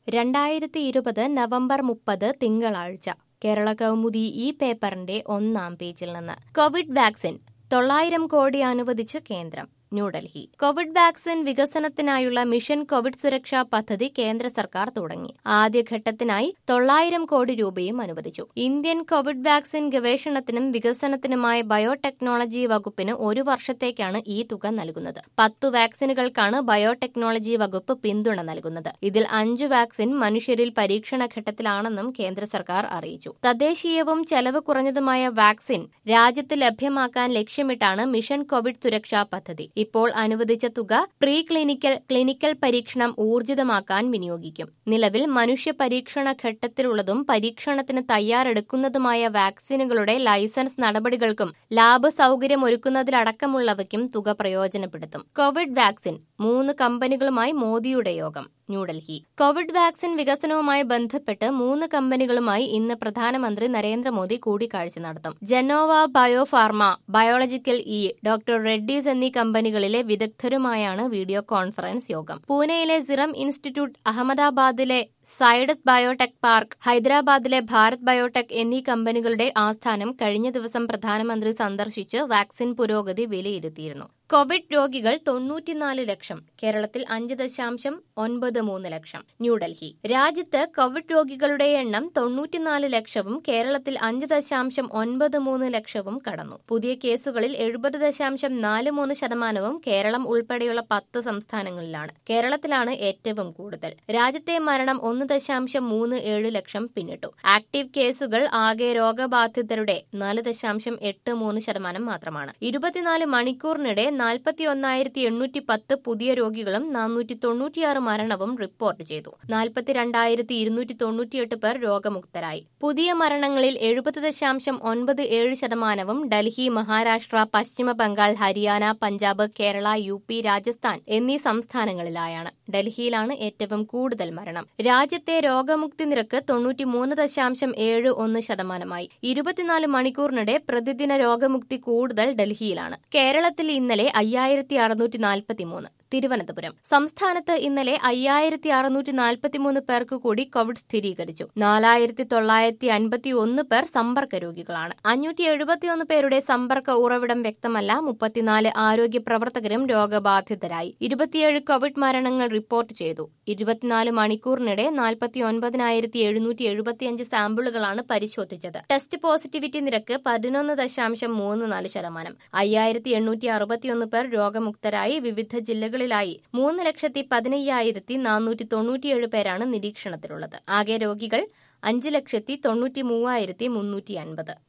രണ്ടായിരത്തി ഇരുപത് നവംബർ മുപ്പത് തിങ്കളാഴ്ച കേരള കൗമുദി ഈ പേപ്പറിന്റെ ഒന്നാം പേജിൽ നിന്ന് കോവിഡ് വാക്സിൻ തൊള്ളായിരം കോടി അനുവദിച്ച് കേന്ദ്രം ന്യൂഡൽഹി കോവിഡ് വാക്സിൻ വികസനത്തിനായുള്ള മിഷൻ കോവിഡ് സുരക്ഷാ പദ്ധതി കേന്ദ്ര സർക്കാർ തുടങ്ങി ആദ്യഘട്ടത്തിനായി തൊള്ളായിരം കോടി രൂപയും അനുവദിച്ചു ഇന്ത്യൻ കോവിഡ് വാക്സിൻ ഗവേഷണത്തിനും വികസനത്തിനുമായി ബയോടെക്നോളജി വകുപ്പിന് ഒരു വർഷത്തേക്കാണ് ഈ തുക നൽകുന്നത് പത്തു വാക്സിനുകൾക്കാണ് ബയോടെക്നോളജി വകുപ്പ് പിന്തുണ നൽകുന്നത് ഇതിൽ അഞ്ചു വാക്സിൻ മനുഷ്യരിൽ പരീക്ഷണ ഘട്ടത്തിലാണെന്നും കേന്ദ്ര സർക്കാർ അറിയിച്ചു തദ്ദേശീയവും ചെലവ് കുറഞ്ഞതുമായ വാക്സിൻ രാജ്യത്ത് ലഭ്യമാക്കാൻ ലക്ഷ്യമിട്ടാണ് മിഷൻ കോവിഡ് സുരക്ഷാ പദ്ധതി ഇപ്പോൾ അനുവദിച്ച തുക പ്രീ ക്ലിനിക്കൽ ക്ലിനിക്കൽ പരീക്ഷണം ഊർജിതമാക്കാൻ വിനിയോഗിക്കും നിലവിൽ മനുഷ്യ പരീക്ഷണ ഘട്ടത്തിലുള്ളതും പരീക്ഷണത്തിന് തയ്യാറെടുക്കുന്നതുമായ വാക്സിനുകളുടെ ലൈസൻസ് നടപടികൾക്കും ലാബ് സൌകര്യമൊരുക്കുന്നതിലടക്കമുള്ളവയ്ക്കും തുക പ്രയോജനപ്പെടുത്തും കോവിഡ് വാക്സിൻ മൂന്ന് കമ്പനികളുമായി മോദിയുടെ യോഗം ന്യൂഡൽഹി കോവിഡ് വാക്സിൻ വികസനവുമായി ബന്ധപ്പെട്ട് മൂന്ന് കമ്പനികളുമായി ഇന്ന് പ്രധാനമന്ത്രി നരേന്ദ്രമോദി കൂടിക്കാഴ്ച നടത്തും Gennova biopharma biological E doctor Reddy's എന്നീ കമ്പനികളിലെ വിദഗ്ധരുമായാണ് വീഡിയോ കോൺഫറൻസ് യോഗം പൂനെയിലെ സിറം ഇൻസ്റ്റിറ്റ്യൂട്ട് അഹമ്മദാബാദിലെ സൈഡസ് ബയോടെക് പാർക്ക് ഹൈദരാബാദിലെ ഭാരത് ബയോടെക് എന്നീ കമ്പനികളുടെ ആസ്ഥാനം കഴിഞ്ഞ ദിവസം പ്രധാനമന്ത്രി സന്ദർശിച്ച് വാക്സിൻ പുരോഗതി വിലയിരുത്തിയിരുന്നു കോവിഡ് രോഗികൾ തൊണ്ണൂറ്റിനാല് ലക്ഷം കേരളത്തിൽ അഞ്ച് ദശാംശം ഒൻപത് മൂന്ന് ലക്ഷം ന്യൂഡൽഹി രാജ്യത്ത് കോവിഡ് രോഗികളുടെ എണ്ണം തൊണ്ണൂറ്റിനാല് ലക്ഷവും കേരളത്തിൽ അഞ്ച് ദശാംശം ഒൻപത് മൂന്ന് ലക്ഷവും കടന്നു പുതിയ കേസുകളിൽ എഴുപത് ദശാംശം നാല് മൂന്ന് ശതമാനവും കേരളം ഉൾപ്പെടെയുള്ള പത്ത് സംസ്ഥാനങ്ങളിലാണ് കേരളത്തിലാണ് ഏറ്റവും കൂടുതൽ രാജ്യത്തെ മരണം ഒന്ന് ദശാംശം മൂന്ന് ഏഴ് ലക്ഷം പിന്നിട്ടു ആക്ടീവ് കേസുകൾ ആകെ രോഗബാധിതരുടെ നാല് ദശാംശം എട്ട് മൂന്ന് ശതമാനം മാത്രമാണ് ഇരുപത്തിനാല് മണിക്കൂറിനിടെ നാൽപ്പത്തി ഒന്നായിരത്തി എണ്ണൂറ്റി പത്ത് പുതിയ രോഗികളും നാനൂറ്റി തൊണ്ണൂറ്റിയാറ് മരണവും റിപ്പോർട്ട് ചെയ്തു നാൽപ്പത്തിരണ്ടായിരത്തി ഇരുന്നൂറ്റി തൊണ്ണൂറ്റിയെട്ട് പേർ രോഗമുക്തരായി പുതിയ മരണങ്ങളിൽ എഴുപത് ദശാംശം ഒൻപത് ഏഴ് ശതമാനവും ഡൽഹി മഹാരാഷ്ട്ര പശ്ചിമ ബംഗാൾ ഹരിയാന പഞ്ചാബ് കേരള യു പി രാജസ്ഥാൻ എന്നീ സംസ്ഥാനങ്ങളിലായാണ് ഡൽഹിയിലാണ് ഏറ്റവും കൂടുതൽ മരണം രാജ്യത്തെ രോഗമുക്തി നിരക്ക് തൊണ്ണൂറ്റിമൂന്ന് ദശാംശം ഏഴ് ഒന്ന് ശതമാനമായി ഇരുപത്തിനാല് മണിക്കൂറിനിടെ പ്രതിദിന രോഗമുക്തി കൂടുതൽ ഡൽഹിയിലാണ് കേരളത്തിൽ ഇന്നലെ അയ്യായിരത്തി അറുന്നൂറ്റി നാൽപ്പത്തിമൂന്ന് തിരുവനന്തപുരം സംസ്ഥാനത്ത് ഇന്നലെ അയ്യായിരത്തി അറുന്നൂറ്റി നാൽപ്പത്തിമൂന്ന് പേർക്ക് കൂടി കോവിഡ് സ്ഥിരീകരിച്ചു നാലായിരത്തി തൊള്ളായിരത്തി അൻപത്തി ഒന്ന് പേർ സമ്പർക്ക രോഗികളാണ് അഞ്ഞൂറ്റി എഴുപത്തിയൊന്ന് പേരുടെ സമ്പർക്ക ഉറവിടം വ്യക്തമല്ല മുപ്പത്തിനാല് ആരോഗ്യ പ്രവർത്തകരും രോഗബാധിതരായി ഇരുപത്തിയേഴ് കോവിഡ് മരണങ്ങൾ റിപ്പോർട്ട് ചെയ്തു ഇരുപത്തിനാല് മണിക്കൂറിനിടെ നാൽപ്പത്തി ഒൻപതിനായിരത്തി എഴുന്നൂറ്റി എഴുപത്തിയഞ്ച് സാമ്പിളുകളാണ് പരിശോധിച്ചത് ടെസ്റ്റ് പോസിറ്റിവിറ്റി നിരക്ക് പതിനൊന്ന് ദശാംശം മൂന്ന് നാല് ശതമാനം അയ്യായിരത്തി എണ്ണൂറ്റി അറുപത്തിയൊന്ന് പേർ രോഗമുക്തരായി വിവിധ ജില്ലകളിലായി മൂന്ന് ലക്ഷത്തി പതിനയ്യായിരത്തി നാനൂറ്റി തൊണ്ണൂറ്റിയേഴ് പേരാണ് നിരീക്ഷണത്തിലുള്ളത് ആകെ രോഗികൾ അഞ്ച് ലക്ഷത്തി തൊണ്ണൂറ്റി മൂവായിരത്തി മുന്നൂറ്റി അൻപത്